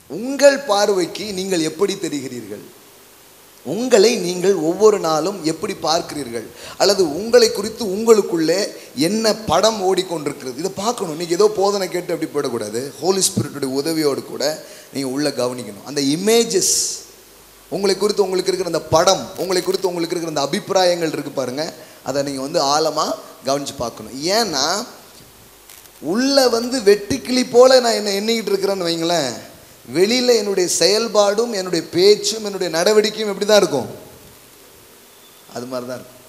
உங்கள் பார்வைக்கு நீங்கள் எப்படி தெரிகிறீர்கள் உங்களை நீங்கள் ஒவ்வொரு நாளும் எப்படி பார்க்கிறீர்கள் அல்லது உங்களை குறித்து உங்களுக்குள்ளே என்ன படம் ஓடிக்கொண்டிருக்கிறது இதை பார்க்கணும் நீங்கள் ஏதோ போதனை கேட்டு அப்படி போயிடக்கூடாது ஹோலி ஸ்பிரிட்டுடைய உதவியோடு கூட நீங்கள் உள்ள கவனிக்கணும் அந்த இமேஜஸ் உங்களை குறித்து உங்களுக்கு இருக்கிற அந்த படம் உங்களை குறித்து உங்களுக்கு இருக்கிற அந்த அபிப்பிராயங்கள் இருக்கு பாருங்க அதை நீங்கள் வந்து ஆழமாக கவனித்து பார்க்கணும் ஏன்னா உள்ள வந்து வெட்டுக்கிளி போல நான் என்ன எண்ணிக்கிட்டு இருக்கிறேன்னு வைங்களேன் வெளியில என்னுடைய செயல்பாடும் என்னுடைய பேச்சும் என்னுடைய நடவடிக்கையும் எப்படி தான் இருக்கும் அது மாதிரி தான் இருக்கும்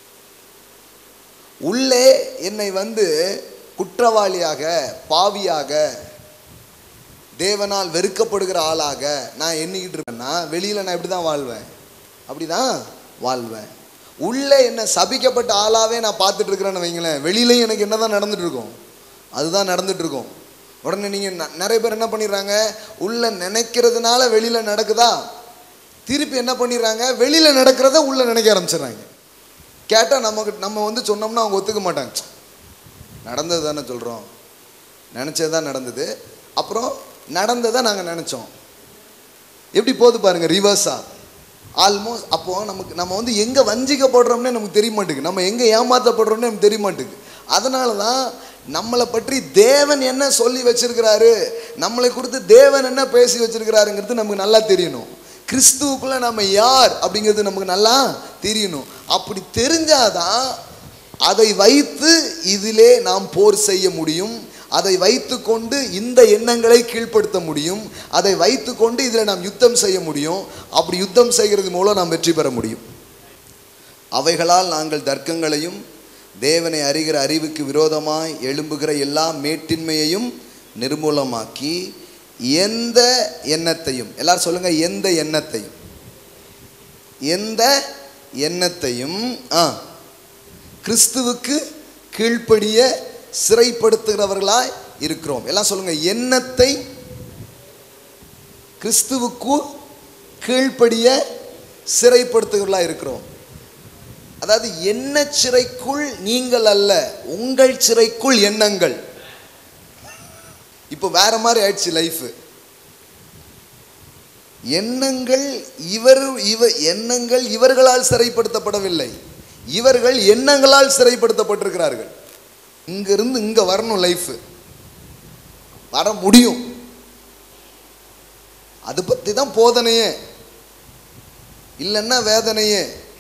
உள்ளே என்னை வந்து குற்றவாளியாக பாவியாக தேவனால் வெறுக்கப்படுகிற ஆளாக நான் எண்ணிக்கிட்டு இருக்கேன்னா வெளியில நான் எப்படி தான் வாழ்வேன் அப்படிதான் வாழ்வேன் உள்ளே என்ன சபிக்கப்பட்ட ஆளாவே நான் பார்த்துட்டு இருக்கிறேன்னு வைங்களேன் வெளியிலையும் எனக்கு என்னதான் நடந்துட்டு இருக்கும் அதுதான் நடந்துட்டு இருக்கும் உடனே நீங்க ந- நிறைய பேர் என்ன பண்ணிடுறாங்க உள்ள நினைக்கிறதுனால வெளியில நடக்குதா திருப்பி என்ன பண்ணிடுறாங்க வெளியில நடக்கிறத உள்ள நினைக்க ஆரம்பிச்சிடுறாங்க கேட்டா நமக்கு நம்ம வந்து சொன்னோம்னா அவங்க ஒத்துக்க மாட்டாங்க நடந்தது தானே சொல்றோம் நினைச்சது தான் நடந்தது அப்புறம் நடந்ததை நாங்கள் நினைச்சோம் எப்படி போகுது பாருங்க ரிவர்ஸா ஆல்மோஸ்ட் அப்போ நமக்கு நம்ம வந்து எங்க வஞ்சிக்கப்படுறோம்னே நமக்கு தெரிய மாட்டேங்குது நம்ம எங்க ஏமாத்தப்படுறோம்னே நமக்கு தெரிய மாட்டேங்குது அதனால தான் நம்மளை பற்றி தேவன் என்ன சொல்லி வச்சிருக்கிறாரு நம்மளை குறித்து தேவன் என்ன பேசி வச்சிருக்கிறாருங்கிறது நமக்கு நல்லா தெரியணும் கிறிஸ்துவுக்குள்ள நம்ம யார் அப்படிங்கிறது நமக்கு நல்லா தெரியணும் அப்படி தெரிஞ்சாதான் அதை வைத்து இதிலே நாம் போர் செய்ய முடியும் அதை வைத்துக்கொண்டு இந்த எண்ணங்களை கீழ்ப்படுத்த முடியும் அதை வைத்துக்கொண்டு இதில் நாம் யுத்தம் செய்ய முடியும் அப்படி யுத்தம் செய்கிறது மூலம் நாம் வெற்றி பெற முடியும் அவைகளால் நாங்கள் தர்க்கங்களையும் தேவனை அறிகிற அறிவுக்கு விரோதமாய் எழும்புகிற எல்லா மேட்டின்மையையும் நிர்மூலமாக்கி எந்த எண்ணத்தையும் எல்லாரும் சொல்லுங்க எந்த எண்ணத்தையும் எந்த எண்ணத்தையும் ஆ கிறிஸ்துவுக்கு கீழ்ப்படிய சிறைப்படுத்துகிறவர்களாய் இருக்கிறோம் எல்லாம் சொல்லுங்க எண்ணத்தை கிறிஸ்துவுக்கு கீழ்ப்படிய சிறைப்படுத்துகிறவர்களாய் இருக்கிறோம் அதாவது எண்ண சிறைக்குள் நீங்கள் அல்ல உங்கள் சிறைக்குள் எண்ணங்கள் இப்போ வேற மாதிரி ஆயிடுச்சு லைஃப் எண்ணங்கள் இவர் இவ எண்ணங்கள் இவர்களால் சிறைப்படுத்தப்படவில்லை இவர்கள் எண்ணங்களால் சிறைப்படுத்தப்பட்டிருக்கிறார்கள் இங்கிருந்து இங்க வரணும் லைஃப் வர முடியும் அது பத்தி தான் போதனையே இல்லைன்னா வேதனையே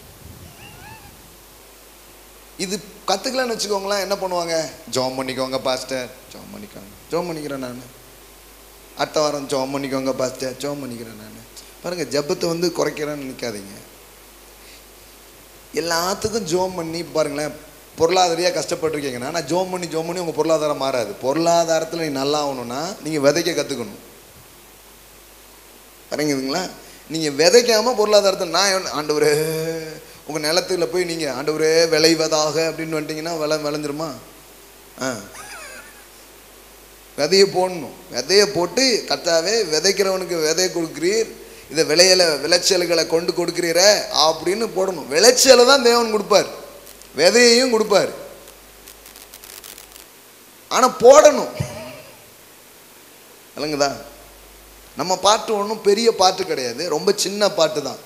இது கற்றுக்கலன்னு வச்சுக்கோங்களேன் என்ன பண்ணுவாங்க ஜோம் பண்ணிக்கோங்க பாஸ்டர் ஜோம் பண்ணிக்கோங்க ஜோம் பண்ணிக்கிறேன் நான் அடுத்த வாரம் ஜோம் பண்ணிக்கோங்க பாஸ்டர் ஜோம் பண்ணிக்கிறேன் நான் பாருங்கள் ஜெபத்தை வந்து குறைக்கிறேன்னு நினைக்காதீங்க எல்லாத்துக்கும் ஜோம் பண்ணி இப்ப பாருங்களேன் பொருளாதாரியாக கஷ்டப்பட்டிருக்கீங்கன்னா நான் ஜோம் பண்ணி ஜோம் பண்ணி உங்கள் பொருளாதாரம் மாறாது பொருளாதாரத்தில் நீ நல்லா ஆகணும்னா நீங்கள் விதைக்க கற்றுக்கணும் இறங்குதுங்களா நீங்கள் விதைக்காமல் பொருளாதாரத்தில் நான் என்ன- ஆண்டவரே உங்கள் நிலத்துல போய் நீங்கள் ஆண்டவரே விளைவதாக அப்படின்னு வந்துட்டீங்கன்னா விளை விளைஞ்சிருமா ஆ விதையை போடணும் விதையை போட்டு கத்தாவே விதைக்கிறவனுக்கு விதையை கொடுக்கிறீர் இதை விளையல விளைச்சல்களை கொண்டு கொடுக்கிறீர அப்படின்னு போடணும் விளைச்சலை தான் தேவன் கொடுப்பார் விதையையும் கொடுப்பார் ஆனால் போடணும் விளங்குதா நம்ம பாட்டு ஒன்றும் பெரிய பாட்டு கிடையாது ரொம்ப சின்ன பாட்டு தான்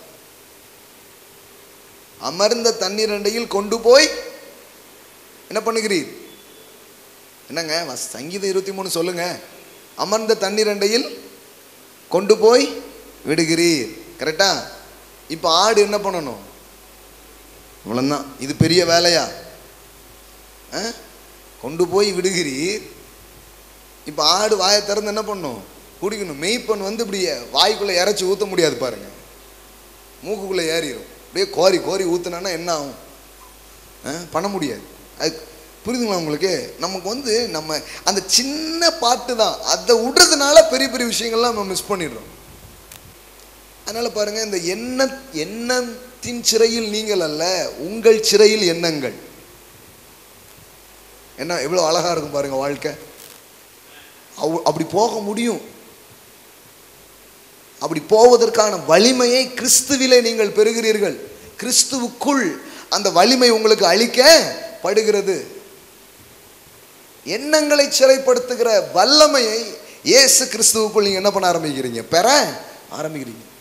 அமர்ந்த தண்ணீர் அண்டையில் கொண்டு போய் என்ன பண்ணுகிறீர் என்னங்க வஸ்- சங்கீதம் இருபத்தி மூணு சொல்லுங்க அமர்ந்த தண்ணீர் அண்டையில் கொண்டு போய் விடுகிறீர் கரெக்டா இப்போ ஆடு என்ன பண்ணணும் இவ்வளோதான் இது பெரிய வேலையா ஆ? கொண்டு போய் விடுகிறீர் இப்போ ஆடு வாயை திறந்து என்ன பண்ணும் குடிக்கணும் மெய்ப்பன் வந்து இப்படி வாய்க்குள்ளே இறச்சி ஊற்ற முடியாது பாருங்க மூக்குக்குள்ளே ஏறிடும் அப்படியே கோரி கோரி ஊற்றுனான்னா என்ன ஆகும் ஆ? பண்ண முடியாது அது புரியுதுங்களா உங்களுக்கு நமக்கு வந்து நம்ம அந்த சின்ன பாட்டு தான் அதை விடுறதுனால பெரிய பெரிய விஷயங்கள்லாம் நம்ம மிஸ் பண்ணிடுறோம் அதனால பாருங்க இந்த எண்ண எண்ணத்தின் சிறையில் நீங்கள் அல்ல உங்கள் சிறையில் எண்ணங்கள் என்ன எவ்வளோ அழகா இருக்கும் பாருங்க வாழ்க்கை அவ்- அப்படி போக முடியும் அப்படி போவதற்கான வலிமையை கிறிஸ்துவிலே நீங்கள் பெறுகிறீர்கள் கிறிஸ்துவுக்குள் அந்த வலிமை உங்களுக்கு அளிக்கப்படுகிறது எண்ணங்களை சிறைப்படுத்துகிற வல்லமையை இயேசு கிறிஸ்துவுக்குள் நீங்கள் என்ன பண்ண ஆரம்பிக்கிறீங்க பெற ஆரம்பிக்கிறீங்க